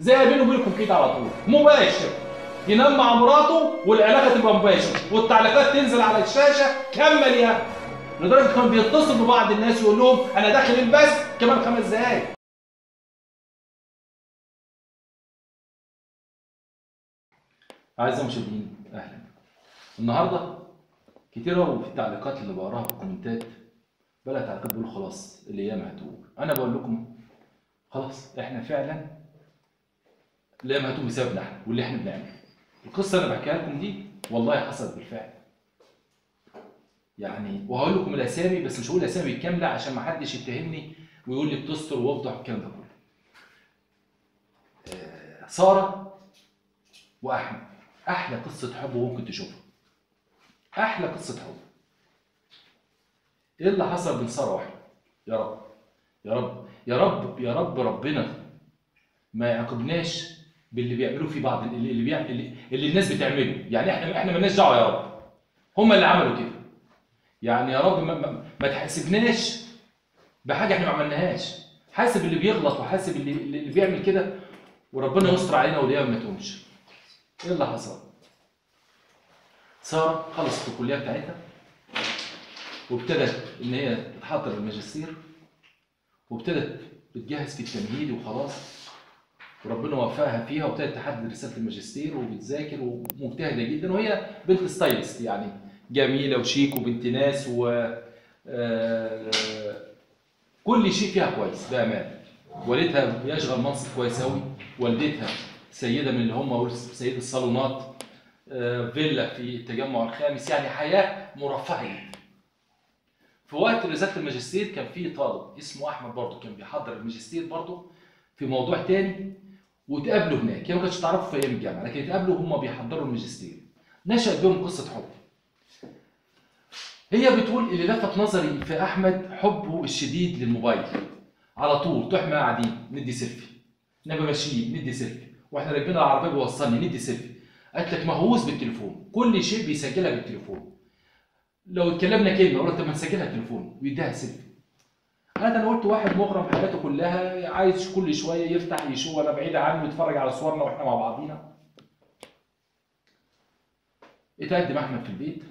زي بينه وبينكم كده على طول مباشر ينام مع مراته والعلاقه تبقى مباشر والتعليقات تنزل على الشاشه كمل يا لدرجه كانوا بيتصلوا ببعض الناس يقول لهم انا داخل البث كمان خمس دقايق اعزائي المشاهدين اهلا النهارده كتير قوي في التعليقات اللي بقراها في الكومنتات بلا تعليقات بيقولوا خلاص الايام هتقول انا بقول لكم خلاص احنا فعلا الايام هتقوم بسببنا احنا واللي احنا بنعمله القصه اللي بحكيها لكم دي والله حصلت بالفعل يعني وهقول لكم الاسامي بس مش هقول الاسامي الكامله عشان ما حدش يتهمني ويقول لي بتستر وافضح والكلام ده كله آه، ساره واحمد احلى قصه حب ممكن تشوفها احلى قصه حب ايه اللي حصل بين ساره واحمد يا رب يا رب يا رب يا رب ربنا ما يعاقبناش باللي بيعملوه في بعض اللي اللي, بيعمل اللي, اللي الناس بتعمله يعني احنا احنا مالناش دعوه يا رب هم اللي عملوا كده يعني يا رب ما, ما, ما تحاسبناش بحاجه احنا ما عملناهاش حاسب اللي بيغلط وحاسب اللي, اللي بيعمل كده وربنا يستر علينا والايام ما تقومش ايه اللي حصل ساره خلصت الكليه بتاعتها وابتدت ان هي تحضر الماجستير وابتدت بتجهز في التمهيدي وخلاص وربنا وفقها فيها وابتدت تحدد رساله الماجستير وبتذاكر ومجتهده جدا وهي بنت ستايلست يعني جميله وشيك وبنت ناس و آه، كل شيء فيها كويس بامانه والدها بيشغل منصب كويس قوي والدتها سيده من اللي هم سيد الصالونات آه، فيلا في التجمع الخامس يعني حياه مرفهه جدا في وقت رساله الماجستير كان في طالب اسمه احمد برضه كان بيحضر الماجستير برضه في موضوع تاني وتقابلوا هناك هي ما كانتش تعرفوا في ايام الجامعه لكن اتقابلوا هم بيحضروا الماجستير نشأت بيهم قصه حب هي بتقول اللي لفت نظري في احمد حبه الشديد للموبايل على طول طول احنا قاعدين ندي سيلفي نبقى ماشيين ندي سيلفي واحنا راكبين العربيه بيوصلني ندي سيلفي قالت لك مهووس بالتليفون كل شيء بيسجلها بالتليفون لو اتكلمنا كلمه اقول لك طب ما نسجلها بالتليفون ويديها سيلفي انا انا قلت واحد مغرم حياته كلها عايز كل شويه يفتح يشوف انا بعيد عنه يتفرج على صورنا واحنا مع بعضينا اتقدم احمد في البيت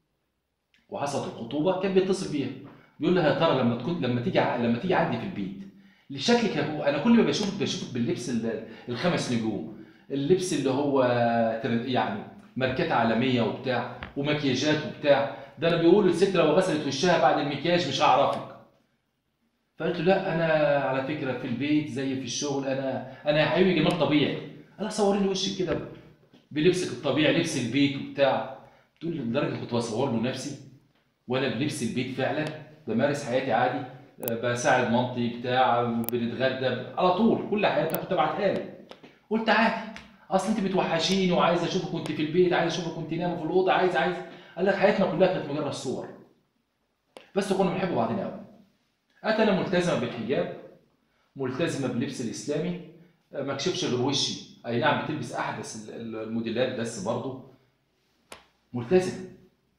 وحصلت الخطوبه كان بيتصل بيها بيقول لها يا ترى لما تكون لما تيجي ع- لما تيجي عندي في البيت شكلك هو انا كل ما بشوفك بشوفك باللبس ال- الخمس نجوم اللبس اللي هو تر- يعني ماركات عالميه وبتاع ومكياجات وبتاع ده انا بيقولوا الست لو غسلت وشها بعد المكياج مش هعرفك فقلت له لا انا على فكره في البيت زي في الشغل انا انا يا حبيبي جمال طبيعي انا صوري لي وشك كده بلبسك الطبيعي لبس البيت وبتاع تقول لي لدرجه كنت بصور له نفسي وانا بلبس البيت فعلا بمارس حياتي عادي آه، بساعد مامتي بتاع بنتغدى على طول كل حياتي كنت ابعتها له قلت عادي اصل انت بتوحشيني وعايز اشوفك وانت في البيت عايز اشوفك وانت نايمه في الاوضه عايز عايز قال لك حياتنا كلها كانت مجرد صور بس كنا بنحب بعضنا قوي قالت انا ملتزمه بالحجاب ملتزمه باللبس الاسلامي آه، ما اكشفش غير وشي اي نعم بتلبس احدث ال- ال- الموديلات بس برضه ملتزمه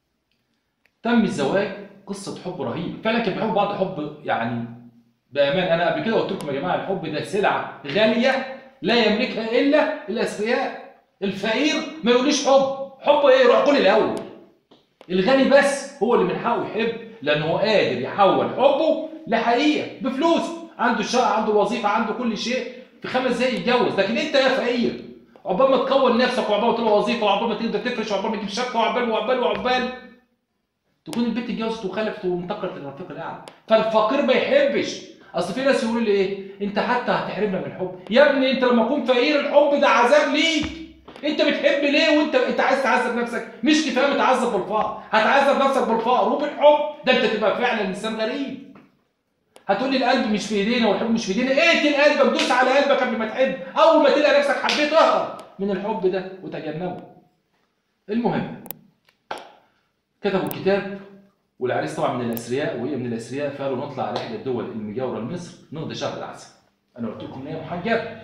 تم الزواج قصه حب رهيبه فعلا كانوا بيحبوا بعض حب يعني بامان انا قبل كده قلت لكم يا جماعه الحب ده سلعه غاليه لا يملكها الا الاثرياء الفقير ما يقوليش حب حب ايه روح كل الاول الغني بس هو اللي من حقه يحب لانه هو قادر يحول حبه لحقيقه بفلوس عنده شقه عنده وظيفه عنده كل شيء في خمس دقايق يتجوز لكن انت يا فقير عقبال ما تكون نفسك وعقبال ما تلاقي وظيفه وعقبال ما تقدر تفرش وعقبال ما تجيب شقه وعقبال وعقبال وعقبال تكون البنت اتجوزت وخلفت وانتقلت للرفيق الاعلى فالفقير ما يحبش اصل في ناس يقولوا لي ايه انت حتى هتحرمنا من الحب يا ابني انت لما تكون فقير الحب ده عذاب ليك انت بتحب ليه وانت انت عايز تعذب نفسك مش كفايه متعذب بالفقر هتعذب نفسك بالفقر وبالحب ده انت تبقى فعلا انسان غريب هتقول لي القلب مش في ايدينا والحب مش في ايدينا اقتل قلبك دوس على قلبك قبل ما تحب اول ما تلاقي نفسك حبيت اهرب من الحب ده وتجنبه المهم كتبوا الكتاب والعريس طبعا من الاثرياء وهي من الاثرياء فقالوا نطلع على احدى الدول المجاوره لمصر نقضي شهر العسل انا قلت لكم ان هي محجبه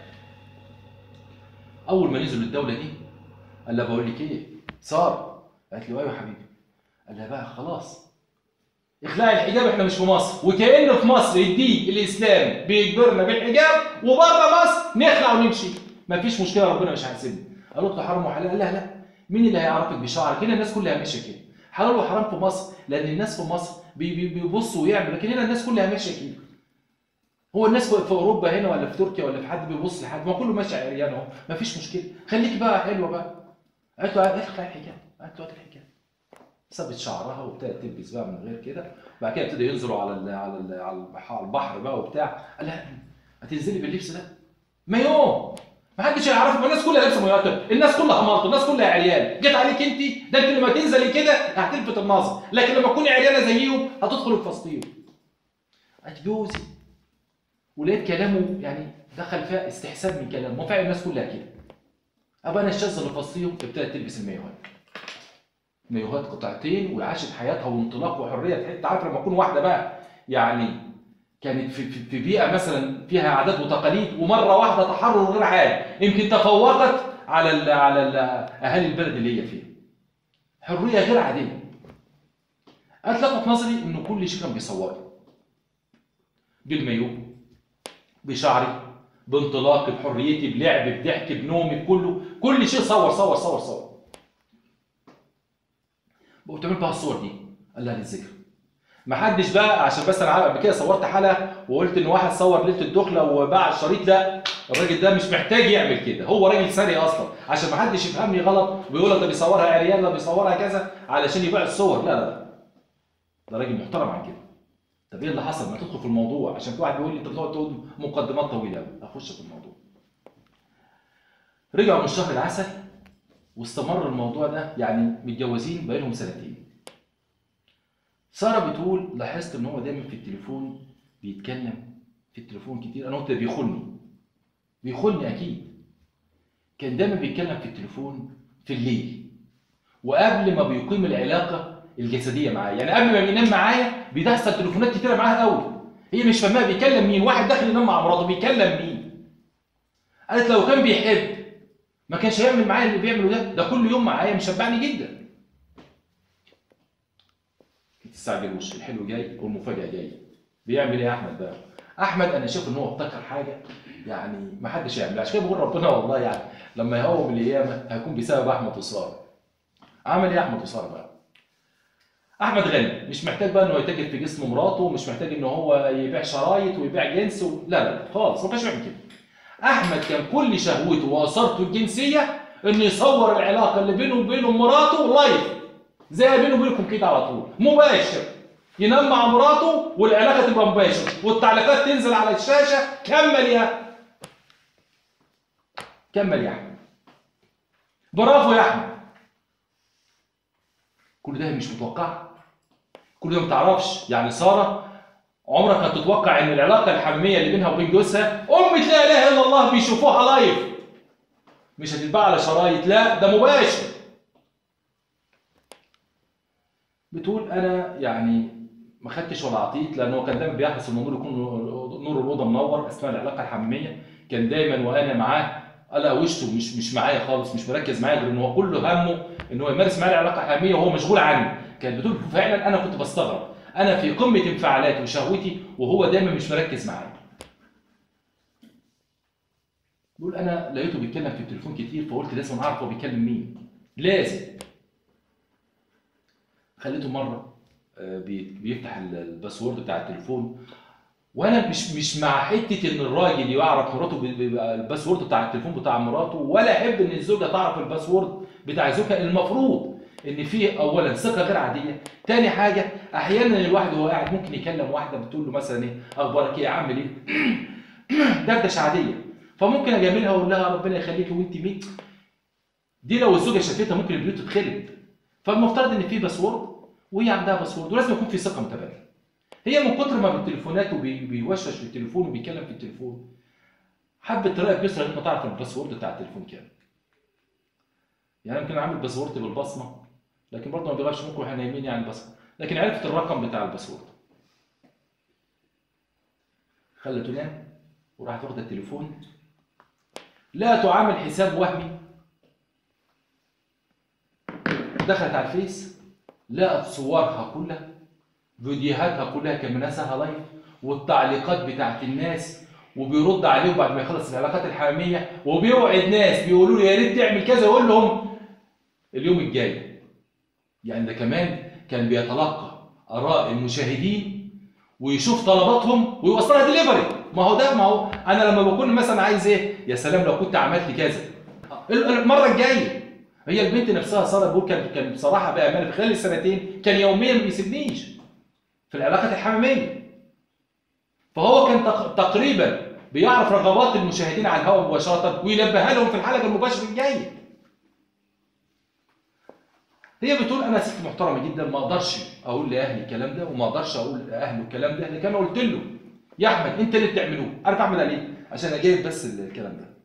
اول ما نزلوا الدوله دي قال لها بقول لك ايه ساره قالت له ايوه يا حبيبي قال لها بقى خلاص اخلاعي الحجاب احنا مش في مصر وكأن في مصر الدين الاسلامي بيجبرنا بالحجاب وبره مصر نخلع ونمشي ما فيش مشكله ربنا مش هيحاسبني قالت له حرام وحلال قال لها لا مين اللي هيعرفك بشعرك هنا الناس كلها ماشيه كده حلال وحرام في مصر لان الناس في مصر بي- بي- بيبصوا ويعملوا لكن هنا الناس كلها ماشيه كده هو الناس في في اوروبا هنا ولا في تركيا ولا في حد بيبص لحد ما كله ماشي عريان اهو ما فيش مشكله خليكي بقى حلوه بقى قالت له اخلع الحجاب قالت له هات الحجاب سابت شعرها وابتدت تلبس بقى من غير كده وبعد كده ابتدوا ينزلوا على ال على ال على البحر, على البحر بقى وبتاع قال لها هتنزلي باللبس ده مايو ما حدش هيعرفك ما الناس كلها لابسه مايوهات الناس كلها مالطه الناس كلها عريان جت عليك انت ده انت لما تنزلي كده هتلفت النظر لكن لما تكوني عريانه زيهم هتدخلي في فسطيهم قالت جوزي ولقيت كلامه يعني دخل فيها استحسان من كلامه ما فعلا الناس كلها كده ابقى انا الشاذ اللي فصيهم ابتدت تلبس المايوهات مايوهات قطعتين وعاشت حياتها وانطلاق وحريه تحس عارف لما تكون واحده بقى يعني كانت في, في, في بيئه مثلا فيها عادات وتقاليد ومره واحده تحرر غير عادي يمكن تفوقت على ال على ال اهالي البلد اللي هي فيها حريه غير عاديه قالت لفت نظري انه كل شيء كان بيصورني بالمايو بشعري بانطلاقي بحريتي بلعب بضحك بنومي بكله كل شيء صور صور صور صور قلت له بقى الصور دي قال لها للذكر ما حدش بقى عشان بس انا عارف قبل كده صورت حلقه وقلت ان واحد صور ليله الدخله وباع الشريط لا الراجل ده مش محتاج يعمل كده هو راجل ثري اصلا عشان ما حدش يفهمني غلط ويقول لك ده بيصورها عريان ده بيصورها كذا علشان يبيع الصور لا لا لا ده راجل محترم عن كده طب ايه اللي حصل ما تدخل في الموضوع عشان في واحد بيقول لي انت بتقعد تقول مقدمات طويله قوي اخش في الموضوع رجعوا من شهر العسل واستمر الموضوع ده يعني متجوزين بقالهم سنتين ساره بتقول لاحظت ان هو دايما في التليفون بيتكلم في التليفون كتير انا قلت ده بيخوني بيخوني اكيد كان دايما بيتكلم في التليفون في الليل وقبل ما بيقيم العلاقه الجسديه معايا يعني قبل ما بينام معايا بيدخل تليفونات كتيره معاها قوي هي مش فاهمه بيكلم مين واحد داخل ينام مع مراته بيكلم مين قالت لو كان بيحب ما كانش هيعمل معايا اللي بيعمله ده ده كل يوم معايا مشبعني جدا ما تستعجلوش الحلو جاي والمفاجاه جايه بيعمل ايه يا احمد بقى احمد انا شايف ان هو ابتكر حاجه يعني ما حدش يعملها عشان كده بقول ربنا والله يعني لما يقوم القيامه هيكون بسبب احمد وساره عمل ايه احمد وساره بقى احمد غني مش محتاج بقى انه يتاجر في جسم مراته مش محتاج ان هو يبيع شرايط ويبيع جنس و... لا لا خالص ما كانش بيعمل كده احمد كان كل شهوته واثارته الجنسيه انه يصور العلاقه اللي بينه وبين مراته لايف زي بينه وبينكم كده على طول مباشر ينام مع مراته والعلاقه تبقى مباشر والتعليقات تنزل على الشاشه كمل يا كمل يا احمد برافو يا احمد كل ده مش متوقع كل ده ما تعرفش يعني ساره عمرك ما تتوقع ان العلاقه الحميميه اللي بينها وبين جوزها ام لا اله الا الله بيشوفوها لايف مش هتتباع على شرايط لا ده مباشر بتقول انا يعني ما خدتش ولا عطيت لان هو كان دايما بيحرص ان النور يكون نور الاوضه منور اثناء العلاقه الحميميه كان دايما وانا معاه الا وشه مش مش معايا خالص مش مركز معايا غير ان هو كل همه ان هو يمارس معايا العلاقه الحميميه وهو مشغول عني كانت بتقول فعلا انا كنت بستغرب انا في قمه انفعالاتي وشهوتي وهو دايما مش مركز معايا بيقول انا لقيته بيتكلم في التليفون كتير فقلت لازم اعرف هو بيتكلم مين لازم خليته مره آه، بي- بيفتح ال- الباسورد بتاع التليفون وانا مش مش مع حته ان الراجل يعرف مراته ب- ب- الباسورد بتاع التليفون بتاع مراته ولا احب ان الزوجه تعرف الباسورد بتاع زوجها المفروض ان في اولا ثقه غير عاديه تاني حاجه احيانا الواحد وهو قاعد ممكن يكلم واحده بتقول له مثلا ايه اخبارك ايه عامل ايه دردشه عاديه فممكن اجاملها واقول لها ربنا يخليكي وانت مين دي لو الزوجه شافتها ممكن البيوت تتخرب فالمفترض ان في باسورد وهي عندها باسورد ولازم يكون في ثقه متبادله هي من كتر ما بالتليفونات وبيوشوش في التليفون وبيتكلم في التليفون حبت تراقب بيسرى انها تعرف الباسورد بتاع التليفون كام يعني يمكن عامل باسورد بالبصمه لكن برضه ما بيغيرش ممكن واحنا نايمين يعني البصمه لكن عرفت الرقم بتاع الباسورد خلته تنام وراحت واخده التليفون لا تعامل حساب وهمي دخلت على الفيس لقت صورها كلها فيديوهاتها كلها كان مناسها لايف والتعليقات بتاعت الناس وبيرد عليهم بعد ما يخلص العلاقات الحميميه وبيوعد ناس بيقولوا له يا ريت تعمل كذا يقول لهم اليوم الجاي يعني ده كمان كان بيتلقى اراء المشاهدين ويشوف طلباتهم ويوصلها ديليفري ما هو ده ما هو انا لما بكون مثلا عايز ايه يا سلام لو كنت عملت كذا المره الجايه هي البنت نفسها ساره بقول كان كان بصراحه بامانه في خلال السنتين كان يوميا ما بيسيبنيش في العلاقات الحميميه فهو كان تق- تقريبا بيعرف رغبات المشاهدين على الهواء مباشره وينبهها لهم في الحلقه المباشره الجايه هي بتقول انا ست محترمه جدا ما اقدرش اقول لاهلي الكلام ده وما اقدرش اقول لاهله الكلام ده لكن انا قلت له يا احمد انت اللي بتعملوه عارف اعمل عليه عشان اجيب بس الكلام ده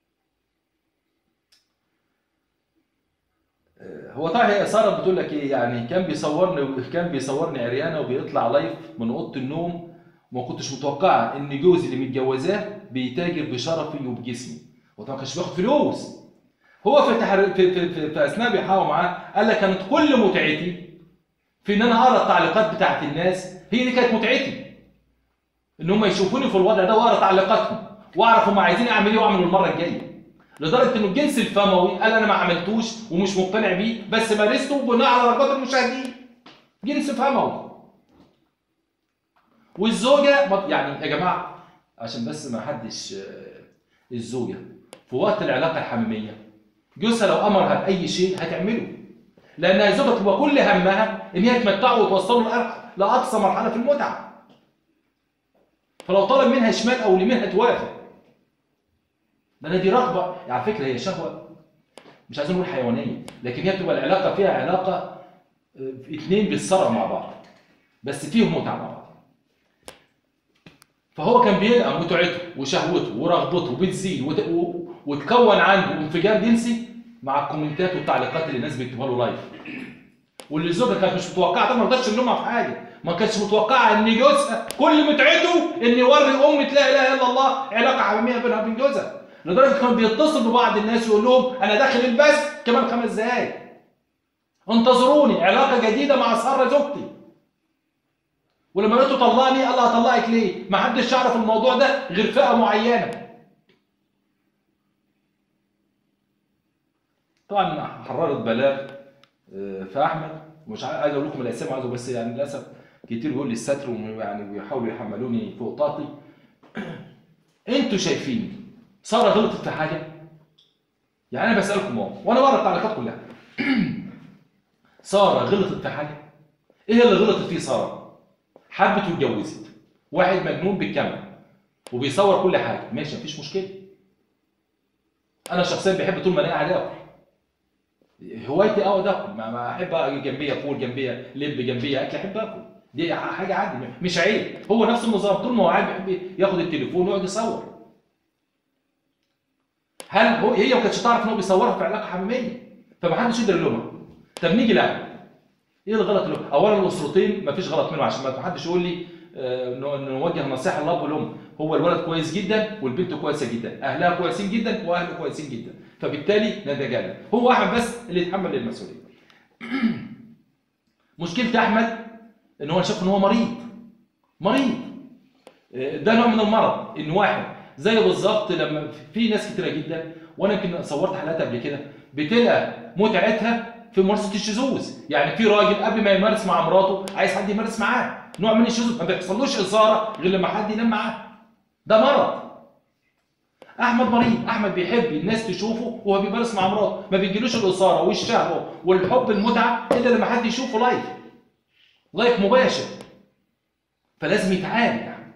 آه، هو طبعا هي ساره بتقول لك ايه يعني كان بيصورني كان بيصورني عريانه وبيطلع لايف من اوضه النوم وما كنتش متوقعه ان جوزي اللي متجوزاه بيتاجر بشرفي وبجسمي هو طبعا ما كانش بياخد فلوس هو في, تحر... في, في, في, في اثناء بيحاول معاه قال لك كانت كل متعتي في ان انا اقرا التعليقات بتاعت الناس هي دي كانت متعتي ان هم يشوفوني في الوضع ده واقرا تعليقاتهم واعرف هم عايزين اعمل ايه واعمل المره الجايه لدرجه انه الجنس الفموي قال انا ما عملتوش ومش مقتنع بيه بس مارسته بناء على رغبات المشاهدين جنس فموي والزوجه ما- يعني يا جماعه عشان بس ما حدش آه، الزوجه في وقت العلاقه الحميميه جوزها لو امرها باي شيء هتعمله لانها الزوجه تبقى كل همها ان هي تمتعه وتوصله لأق- لاقصى مرحله في المتعه فلو طلب منها شمال او يمين هتوافق لان دي رغبه يعني على فكره هي شهوه مش عايزين نقول حيوانيه لكن هي بتبقى العلاقه فيها علاقه آه، اتنين بيتصارعوا مع بعض بس فيهم متعه مع بعض فهو كان بيلقى متعته وشهوته ورغبته بتزيد وت... و... وتكون عنده انفجار جنسي مع الكومنتات والتعليقات اللي الناس بيكتبوها له لايف واللي الزوجه كانت مش متوقعه طبعا ما رضتش تلومها في حاجه ما كانتش متوقعه ان جوزها كل متعته ان يوري ام لا اله الا الله علاقه حميميه بينها وبين جوزها لدرجه كان بيتصل ببعض الناس ويقول لهم انا داخل البث كمان خمس دقايق انتظروني علاقه جديده مع ساره زوجتي ولما لقيته طلقني قال لها هطلقك ليه؟ ما حدش يعرف الموضوع ده غير فئه معينه. طبعا حررت بلاغ آه، في احمد مش عايز اقول لكم الاسامي عايزه بس يعني للاسف كتير بيقول لي الستر ويعني بيحاولوا يحملوني فوق طاقتي. انتوا شايفين ساره غلطت في حاجه؟ يعني انا بسالكم اهو وانا بقرا التعليقات كلها. ساره غلطت في حاجه؟ ايه اللي غلطت فيه ساره؟ حبت واتجوزت واحد مجنون بالكاميرا وبيصور كل حاجه ماشي مفيش مشكله انا شخصيا بحب طول ما انا قاعد اكل هوايتي اقعد اكل ما, ما احب أجي جنبيا فول جنبيا لب جنبيا اكل احب اكل دي حاجه عادي مش عيب هو نفس النظام طول ما هو قاعد بيحب ياخد التليفون ويقعد يصور هل هو هي ما كانتش تعرف ان هو بيصورها في علاقه حميميه فمحدش يقدر يلومها طب نيجي لها ايه الغلط اللي اولا الاسرتين ما فيش غلط منهم عشان ما حدش يقول لي آه، نو- نوجه نصيحه للاب والام هو الولد كويس جدا والبنت كويسه جدا اهلها كويسين جدا واهله كويسين جدا فبالتالي نتجنب هو احمد بس اللي يتحمل المسؤوليه مشكله احمد ان هو شاف ان هو مريض مريض آه، ده نوع من المرض ان واحد زي بالظبط لما في ناس كتيره جدا وانا يمكن صورت حلقات قبل كده بتلقى متعتها في ممارسه الشذوذ يعني في راجل قبل ما يمارس مع مراته عايز حد يمارس معاه نوع من الشذوذ ما بيحصلوش اثاره غير لما حد ينام معاه ده مرض احمد مريض احمد بيحب الناس تشوفه وهو بيمارس مع مراته ما بيجيلوش الاثاره والشهوه والحب المتعه الا لما حد يشوفه لايف لايف مباشر فلازم يتعالج يعني.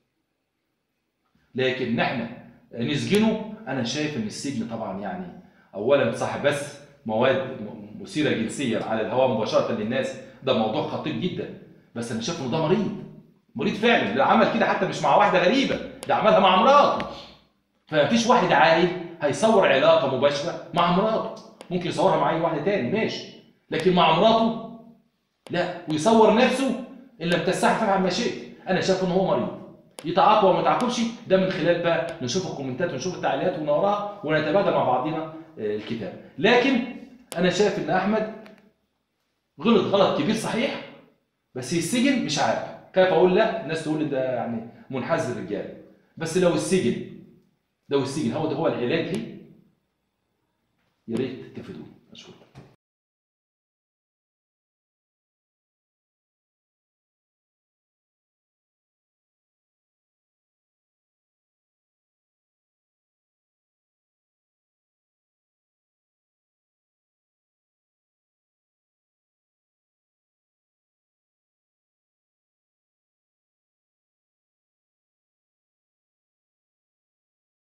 لكن احنا نسجنه انا شايف ان السجن طبعا يعني اولا صح بس مواد م- مثيره جنسيا على الهواء مباشره للناس ده موضوع خطير جدا بس انا شايف انه ده مريض مريض فعلا ده عمل كده حتى مش مع واحده غريبه ده عملها مع مراته فمفيش واحد عاقل هيصور علاقه مباشره مع مراته ممكن يصورها مع اي واحده تاني ماشي لكن مع مراته لا ويصور نفسه ان لم تستحي فعل ما شئت انا شايف ان هو مريض يتعاقب وما يتعاقبش ده من خلال بقى نشوف الكومنتات ونشوف التعليقات ونقراها ونتبادل مع بعضنا آه، الكتاب لكن انا شايف ان احمد غلط غلط كبير صحيح بس يسجن مش عارف كيف اقول لا الناس تقول لي ده يعني منحاز للرجال بس لو السجن لو السجن هو ده هو العلاج لي يا ريت تفيدوني اشكرك